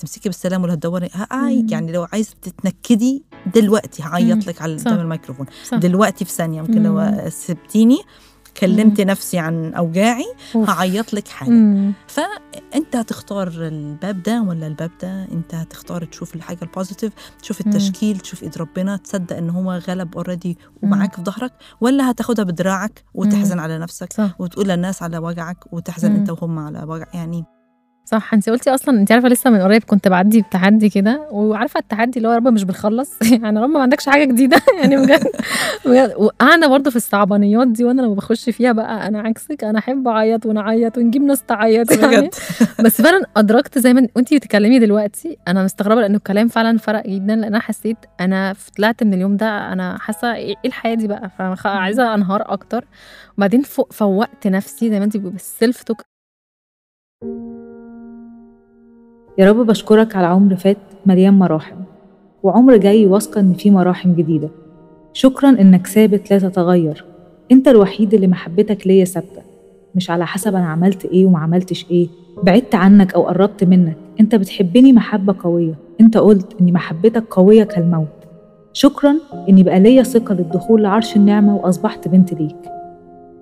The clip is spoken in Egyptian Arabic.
هتمسكي بالسلام ولا هتدوري ها- مم. يعني لو عايزه تتنكدي دلوقتي هعيط مم. لك على صح. قدام الميكروفون صح. دلوقتي في ثانيه ممكن لو مم. سبتيني كلمت نفسي عن اوجاعي أوف. هعيط لك حاجه مم. فانت هتختار الباب ده ولا الباب ده انت هتختار تشوف الحاجه البوزيتيف تشوف مم. التشكيل تشوف ايد ربنا تصدق ان هو غلب اوريدي ومعاك في ظهرك ولا هتاخدها بدراعك وتحزن على نفسك صح وتقول للناس على وجعك وتحزن مم. انت وهم على وجع يعني صح انت قلتي اصلا انت عارفه لسه من قريب كنت بعدي بتحدي كده وعارفه التحدي اللي هو يا رب مش بنخلص يعني يا رب ما عندكش حاجه جديده يعني بجد بجد وقعنا برضه في الصعبانيات دي وانا لما بخش فيها بقى انا عكسك انا احب اعيط ونعيط ونجيب ناس تعيط يعني بجد بس فعلا ادركت زي ما وانت بتتكلمي دلوقتي انا مستغربه لانه الكلام فعلا فرق جدا لان انا حسيت انا طلعت من اليوم ده انا حاسه ايه إيه الحياه دي بقى فعايزه انهار اكتر وبعدين فوق فوقت نفسي زي ما انت بالسيلف توك يا رب بشكرك على عمر فات مليان مراحم وعمر جاي واثقة إن فيه مراحم جديدة شكرا إنك ثابت لا تتغير أنت الوحيد اللي محبتك ليا ثابتة مش على حسب أنا عملت إيه وما عملتش إيه بعدت عنك أو قربت منك أنت بتحبني محبة قوية أنت قلت إن محبتك قوية كالموت شكرا إني بقى ليا ثقة للدخول لعرش النعمة وأصبحت بنت ليك